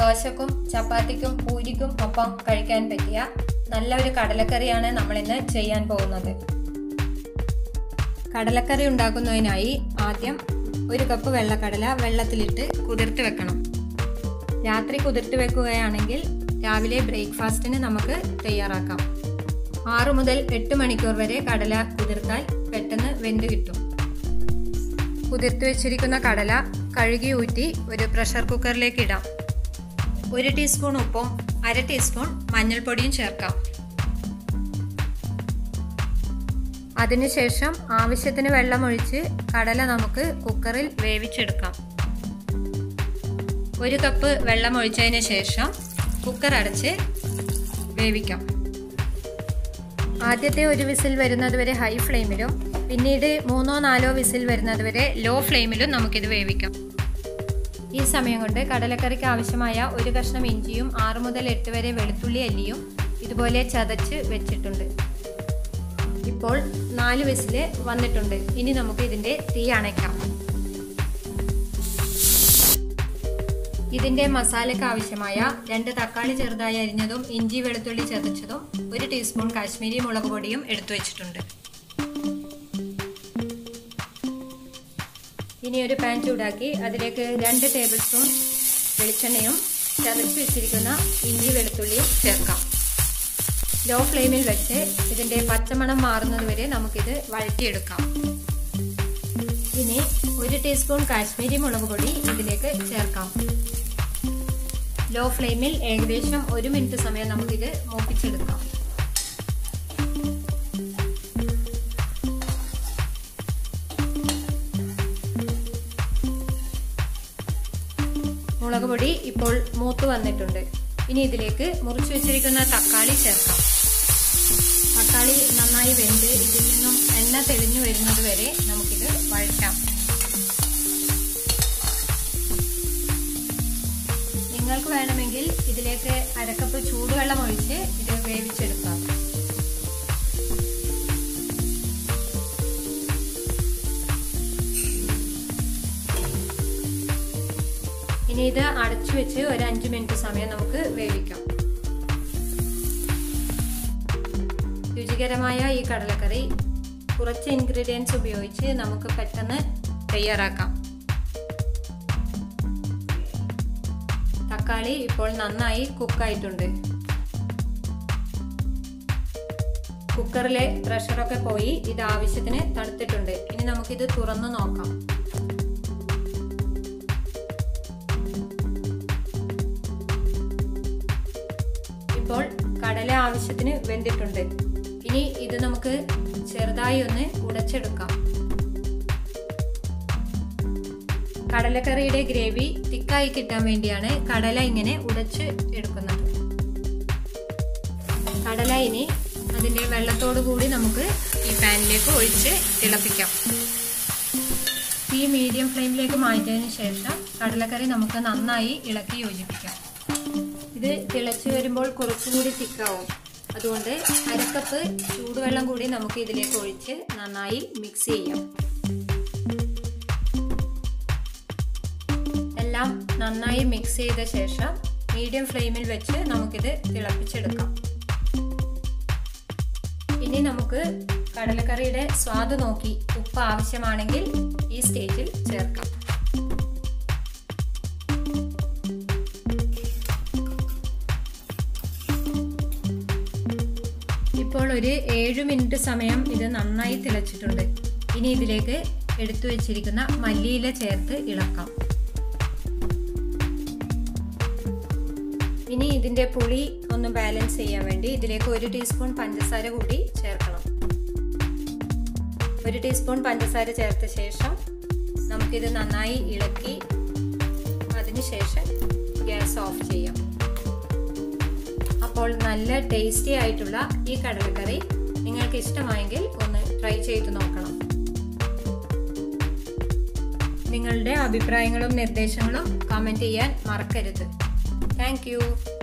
ദോശക്കും ചപ്പാത്തിക്കും പൂരിക്കും ഒപ്പം കഴിക്കാൻ പറ്റിയ നല്ലൊരു കടലക്കറിയാണ് നമ്മളിന്ന് ചെയ്യാൻ പോകുന്നത് കടലക്കറി ഉണ്ടാക്കുന്നതിനായി ആദ്യം ഒരു കപ്പ് വെള്ളക്കടല വെള്ളത്തിലിട്ട് കുതിർത്ത് വെക്കണം രാത്രി കുതിർത്ത് വെക്കുകയാണെങ്കിൽ രാവിലെ ബ്രേക്ക്ഫാസ്റ്റിന് നമുക്ക് തയ്യാറാക്കാം ആറു മുതൽ എട്ട് മണിക്കൂർ വരെ കടല കുതിർത്താൽ പെട്ടെന്ന് വെന്ത് കിട്ടും കുതിർത്ത് വെച്ചിരിക്കുന്ന കടല കഴുകി ഊറ്റി ഒരു പ്രഷർ കുക്കറിലേക്ക് ഇടാം ഒരു ടീസ്പൂൺ ഉപ്പും അര ടീസ്പൂൺ മഞ്ഞൾപ്പൊടിയും ചേർക്കാം അതിനുശേഷം ആവശ്യത്തിന് വെള്ളമൊഴിച്ച് കടല നമുക്ക് കുക്കറിൽ വേവിച്ചെടുക്കാം ഒരു കപ്പ് വെള്ളം ഒഴിച്ചതിന് ശേഷം കുക്കർ അടച്ച് വേവിക്കാം ആദ്യത്തെ ഒരു വിസിൽ വരുന്നത് വരെ ഹൈ ഫ്ലെയിമിലും പിന്നീട് മൂന്നോ നാലോ വിസിൽ വരുന്നത് വരെ ലോ ഫ്ലെയിമിലും നമുക്കിത് വേവിക്കാം ഈ സമയം കൊണ്ട് കടലക്കറിക്ക് ആവശ്യമായ ഒരു കഷ്ണം ഇഞ്ചിയും ആറ് മുതൽ എട്ട് വരെ വെളുത്തുള്ളി അല്ലിയും ഇതുപോലെ ചതച്ച് വെച്ചിട്ടുണ്ട് ഇപ്പോൾ നാല് വിസില് വന്നിട്ടുണ്ട് ഇനി നമുക്ക് ഇതിൻ്റെ തീ അണയ്ക്കാം ഇതിൻ്റെ മസാലയ്ക്ക് ആവശ്യമായ രണ്ട് തക്കാളി ചെറുതായി അരിഞ്ഞതും ഇഞ്ചി വെളുത്തുള്ളി ചതച്ചതും ഒരു ടീസ്പൂൺ കാശ്മീരി മുളക് പൊടിയും എടുത്തു വെച്ചിട്ടുണ്ട് ഇനി ഒരു പാൻ ചൂടാക്കി അതിലേക്ക് രണ്ട് ടേബിൾ സ്പൂൺ വെളിച്ചെണ്ണയും ചതച്ച് വെച്ചിരിക്കുന്ന ഇഞ്ചി വെളുത്തുള്ളിയും ചേർക്കാം ലോ ഫ്ലെയിമിൽ വെച്ച് ഇതിൻ്റെ പച്ചമണം മാറുന്നത് വരെ നമുക്കിത് വഴറ്റിയെടുക്കാം ഇനി ഒരു ടീസ്പൂൺ കാശ്മീരി മുളക് പൊടി ഇതിലേക്ക് ചേർക്കാം ലോ ഫ്ലെയിമിൽ ഏകദേശം ഒരു മിനിറ്റ് സമയം നമുക്കിത് മൂപ്പിച്ചെടുക്കാം മുളക് പൊടി ഇപ്പോൾ മൂത്ത് വന്നിട്ടുണ്ട് ഇനി ഇതിലേക്ക് മുറിച്ചു വെച്ചിരിക്കുന്ന തക്കാളി ചേർക്കാം തക്കാളി നന്നായി വെന്ത് ഇതിൽ നിന്നും എണ്ണ തെളിഞ്ഞു വരുന്നത് വരെ നമുക്കിത് വഴറ്റാം നിങ്ങൾക്ക് വേണമെങ്കിൽ ഇതിലേക്ക് അരക്കപ്പ് ചൂടുവെള്ളം ഒഴിച്ച് ഇത് വേവിച്ചെടുക്കാം ഇനി ഇത് അടച്ചു വെച്ച് ഒരു അഞ്ച് മിനിറ്റ് സമയം നമുക്ക് വേവിക്കാം രുചികരമായ ഈ കടലക്കറി കുറച്ച് ഇൻഗ്രീഡിയൻസ് ഉപയോഗിച്ച് നമുക്ക് പെട്ടെന്ന് തയ്യാറാക്കാം തക്കാളി ഇപ്പോൾ നന്നായി കുക്കായിട്ടുണ്ട് കുക്കറിലെ പ്രഷറൊക്കെ പോയി ഇത് ആവശ്യത്തിന് തണുത്തിട്ടുണ്ട് ഇനി നമുക്കിത് തുറന്നു നോക്കാം ഇപ്പോൾ കടല ആവശ്യത്തിന് വെന്തിട്ടുണ്ട് ഇനി ഇത് നമുക്ക് ചെറുതായി ഒന്ന് ഉടച്ചെടുക്കാം കടലക്കറിയുടെ ഗ്രേവി തിക്കായി കിട്ടാൻ വേണ്ടിയാണ് കടല ഇങ്ങനെ ഉടച്ച് എടുക്കുന്നത് കടല ഇനി അതിൻ്റെ വെള്ളത്തോടു കൂടി നമുക്ക് ഈ പാനിലേക്ക് ഒഴിച്ച് തിളപ്പിക്കാം തീ മീഡിയം ഫ്ലെയിമിലേക്ക് മാറ്റിയതിന് ശേഷം കടലക്കറി നമുക്ക് നന്നായി ഇളക്കി യോജിപ്പിക്കാം ഇത് തിളച്ച് വരുമ്പോൾ കുറച്ചുകൂടി തിക്കാവും അതുകൊണ്ട് അരക്കപ്പ് ചൂടുവെള്ളം കൂടി നമുക്ക് ഇതിലേക്ക് ഒഴിച്ച് നന്നായി മിക്സ് ചെയ്യാം എല്ലാം നന്നായി മിക്സ് ചെയ്ത ശേഷം മീഡിയം ഫ്ലെയിമിൽ വെച്ച് നമുക്കിത് തിളപ്പിച്ചെടുക്കാം ഇനി നമുക്ക് കടലക്കറിയുടെ സ്വാദ് നോക്കി ഉപ്പ് ആവശ്യമാണെങ്കിൽ ഈ സ്റ്റേജിൽ ചേർക്കാം ഇപ്പോൾ ഒരു ഏഴ് മിനിറ്റ് സമയം ഇത് നന്നായി തിളച്ചിട്ടുണ്ട് ഇനി ഇതിലേക്ക് എടുത്തു വെച്ചിരിക്കുന്ന മല്ലിയില ചേർത്ത് ഇളക്കാം ഇനി ഇതിൻ്റെ പുളി ഒന്ന് ബാലൻസ് ചെയ്യാൻ വേണ്ടി ഇതിലേക്ക് ഒരു ടീസ്പൂൺ പഞ്ചസാര കൂടി ചേർക്കണം ഒരു ടീസ്പൂൺ പഞ്ചസാര ചേർത്ത ശേഷം നമുക്കിത് നന്നായി ഇളക്കി അതിനുശേഷം ഗ്യാസ് ഓഫ് ചെയ്യാം അപ്പോൾ നല്ല ടേസ്റ്റി ആയിട്ടുള്ള ഈ കടലക്കറി നിങ്ങൾക്ക് ഇഷ്ടമായെങ്കിൽ ഒന്ന് ട്രൈ ചെയ്ത് നോക്കണം നിങ്ങളുടെ അഭിപ്രായങ്ങളും നിർദ്ദേശങ്ങളും കമൻറ്റ് ചെയ്യാൻ മറക്കരുത് താങ്ക്